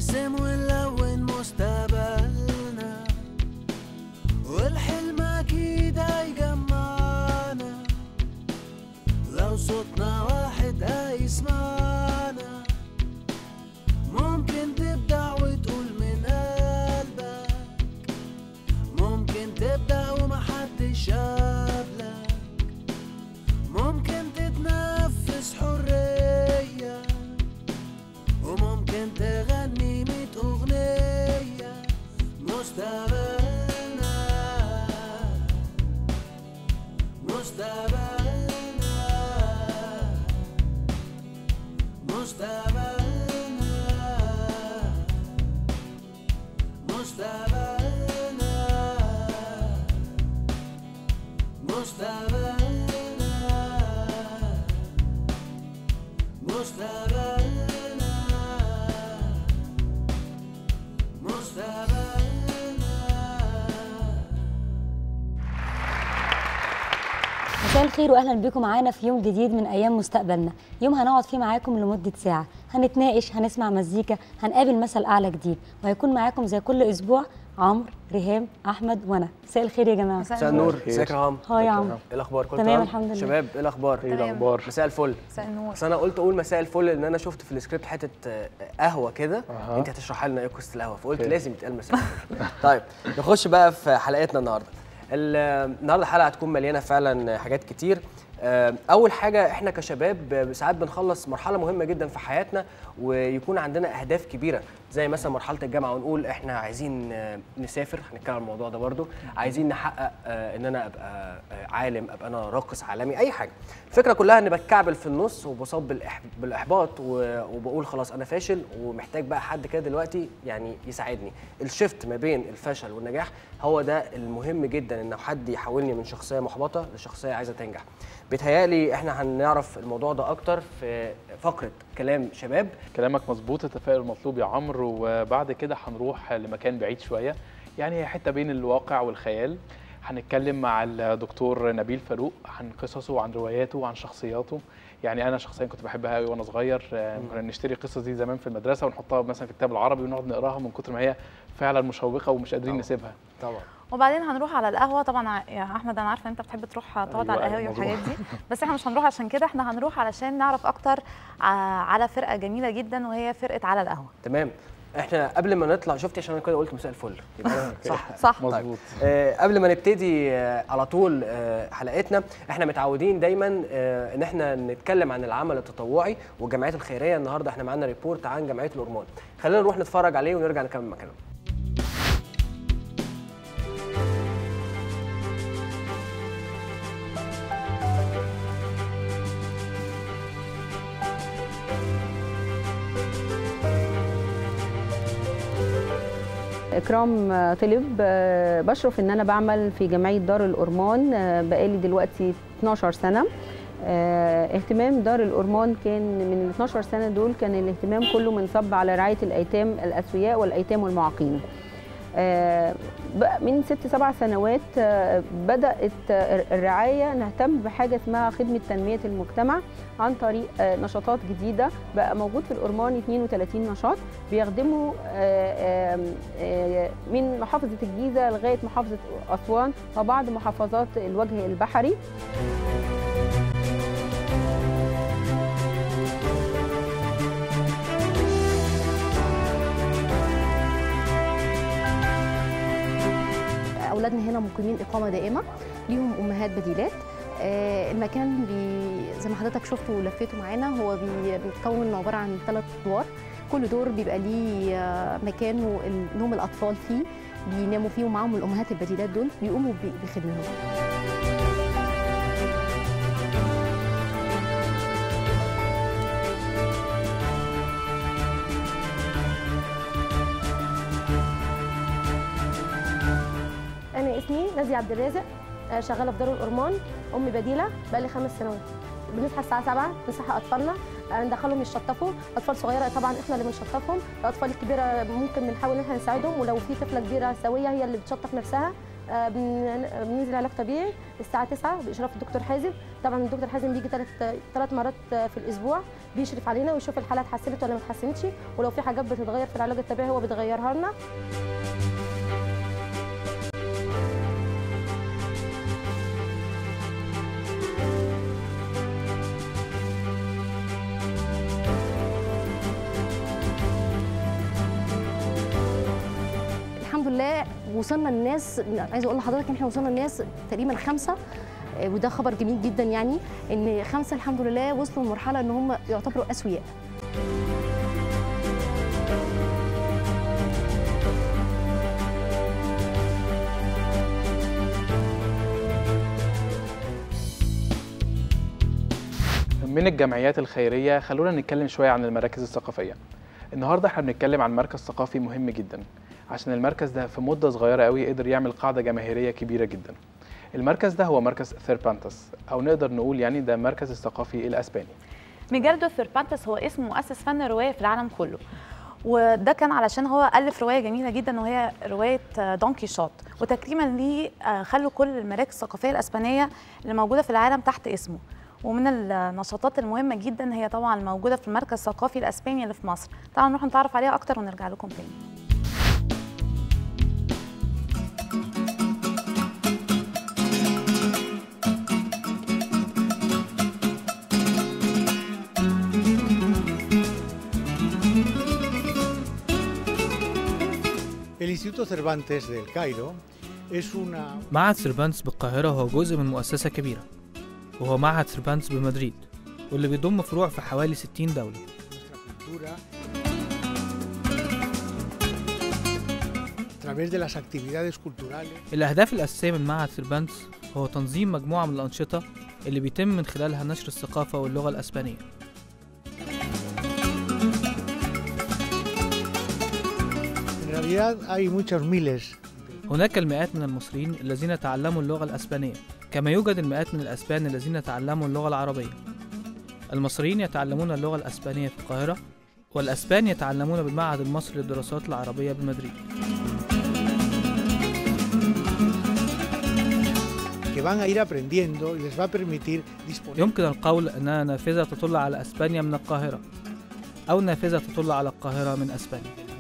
نرسم ونلون مستقبلنا والحلم أكيد هيجمعنا لو صوتنا واحد هيسمعنا ممكن تبدع وتقول من قلبك ممكن تبدأ ومحدش قبلك ممكن تتنفس حرية وممكن تغني ميت أغنية مستقبلنا مستقبلنا مستقبلنا مستقبلنا مستقبلنا مستقبلنا مستقبلنا مساء الخير واهلا بكم معانا في يوم جديد من ايام مستقبلنا يوم هنقعد فيه معاكم لمده ساعه هنتناقش هنسمع مزيكا هنقابل مثل اعلى جديد وهيكون معاكم زي كل اسبوع عمرو ريهام احمد وانا مساء الخير يا جماعه مساء النور ازيك يا رام هاي يا عمرو ايه الاخبار كله تمام، الحمد لله. شباب ايه الاخبار ايه تمام. الاخبار مساء الفل مساء النور بس انا قلت اقول مساء الفل لان انا شفت في السكريبت حته آه، قهوه كده أها. انت هتشرح لنا ايه قصه القهوه فقلت أوكي. لازم يتقال مساء الفل طيب نخش بقى في حلقتنا النهارده ال- النهارده الحلقه هتكون مليانه فعلا حاجات كتير آه، اول حاجه احنا كشباب آه، ساعات بنخلص مرحله مهمه جدا في حياتنا ويكون عندنا اهداف كبيره زي مثلا مرحله الجامعه ونقول احنا عايزين آه، نسافر هنتكلم عن الموضوع ده برضو عايزين نحقق آه، ان انا ابقى آه، عالم ابقى انا راقص عالمي اي حاجه الفكره كلها ان بتكعبل في النص وبصاب بالإح- بالاحباط و- وبقول خلاص انا فاشل ومحتاج بقى حد كده دلوقتي يعني يساعدني الشفت ما بين الفشل والنجاح هو ده المهم جدا ان حد يحولني من شخصيه محبطه لشخصيه عايزه تنجح بيتهيألي احنا هنعرف الموضوع ده اكتر في فقره كلام شباب كلامك مظبوط التفاؤل مطلوب يا عمرو وبعد كده هنروح لمكان بعيد شويه يعني هي حته بين الواقع والخيال هنتكلم مع الدكتور نبيل فاروق عن قصصه وعن رواياته وعن شخصياته يعني انا شخصيا كنت بحبها قوي وانا صغير آه، كنا نشتري القصص دي زمان في المدرسه ونحطها مثلا في الكتاب العربي ونقعد نقراها من كتر ما هي فعلا مشوقه ومش قادرين طبعاً. نسيبها طبعا وبعدين هنروح على القهوه طبعا ع- يا احمد انا عارفه ان انت بتحب تروح تقعد أيوة، على القهوه مظبوط. والحاجات دي بس احنا مش هنروح عشان كده احنا هنروح علشان نعرف اكتر ع- على فرقه جميله جدا وهي فرقه على القهوه تمام احنا قبل ما نطلع شفتي عشان انا كده قلت مساء الفل يبقى أنا صح صح مظبوط آه، قبل ما نبتدي آه، على طول آه، حلقتنا احنا متعودين دايما آه، ان احنا نتكلم عن العمل التطوعي والجمعيات الخيريه النهارده احنا معانا ريبورت عن جمعيه الهرمون خلينا نروح نتفرج عليه ونرجع نكمل مكاننا اكرام آه، طلب آه، بشرف ان انا بعمل في جمعيه دار الأورمان آه، بقالي دلوقتي 12 سنه آه، اهتمام دار الأورمان كان من ال 12 سنه دول كان الاهتمام كله منصب على رعايه الايتام الاسوياء والايتام والمعاقين آه، بقى من ست سبع سنوات آه، بدات آه، الرعايه نهتم بحاجه اسمها خدمه تنميه المجتمع عن طريق آه، نشاطات جديده بقى موجود في الأورمان 32 نشاط بيخدموا آه، آم، آه، من محافظة الجيزة لغاية محافظة أسوان وبعض محافظات الوجه البحري اولادنا هنا مقيمين اقامه دائمه ليهم امهات بديلات آه، المكان بي زي ما حضرتك شفته ولفيته معانا هو بي- بيتكون من عباره عن ثلاث ادوار كل دور بيبقى ليه آه، مكانه ال- نوم الاطفال فيه بيناموا فيه ومعاهم الامهات البديلات دول بيقوموا ب- بخدمتهم انا اسمي نازيه عبد الرازق آه، شغاله في دار الأورمان ام بديله بقالي خمس سنوات بنصحى الساعه 7 نصحى اطفالنا آه، ندخلهم يشطفوا اطفال صغيره طبعا احنا اللي بنشطفهم الاطفال الكبيره ممكن بنحاول ان احنا نساعدهم ولو في طفله كبيره سويه هي اللي بتشطف نفسها آه، بن- بننزل علاج طبيعي الساعه 9 باشراف الدكتور حازم طبعا الدكتور حازم بيجي ثلاث ثلاث مرات آه، في الاسبوع بيشرف علينا ويشوف الحاله اتحسنت ولا ما اتحسنتش ولو في حاجات بتتغير في العلاج الطبيعي هو بيتغيرها لنا الحمد لله وصلنا الناس عايزه اقول لحضرتك ان احنا وصلنا الناس تقريبا خمسه آه، وده خبر جميل جدا يعني ان خمسه الحمد لله وصلوا لمرحله ان هم يعتبروا اسوياء من الجمعيات الخيريه خلونا نتكلم شويه عن المراكز الثقافيه النهارده احنا بنتكلم عن مركز ثقافي مهم جدا عشان المركز ده في مده صغيره قوي قدر يعمل قاعده جماهيريه كبيره جدا المركز ده هو مركز ثيربانتس او نقدر نقول يعني ده المركز الثقافي الاسباني ميجالدو ثيربانتس هو اسم مؤسس فن الروايه في العالم كله وده كان علشان هو الف روايه جميله جدا وهي روايه آه، دون كيشوت وتكريما ليه آه، خلوا كل المراكز الثقافيه الاسبانيه اللي موجوده في العالم تحت اسمه ومن النشاطات المهمه جدا هي طبعا الموجوده في المركز الثقافي الاسباني اللي في مصر تعالوا نروح نتعرف عليها اكتر ونرجع لكم تاني El Instituto Cervantes del Cairo es una معهد سيرفانتس بالقاهرة هو جزء من مؤسسة كبيرة وهو معهد سيرفانتس بمدريد واللي بيضم فروع في حوالي 60 دولة nuestra cultura a través de las actividades culturales الأهداف الأساسية من معهد سيرفانتس هو تنظيم مجموعة من الأنشطة اللي بيتم من خلالها نشر الثقافة واللغة الأسبانية En realidad hay muchos miles هناك المئات من المصريين الذين تعلموا اللغة الأسبانية كما يوجد المئات من الأسبان الذين تعلموا اللغة العربية المصريين يتعلمون اللغة الأسبانية في القاهرة والأسبان يتعلمون بالمعهد المصري للدراسات العربية بمدريد que van a ir aprendiendo y les va a permitir disponer يمكن القول أنها نافذة تطل على أسبانيا من القاهرة أو نافذة تطل على القاهرة من أسبانيا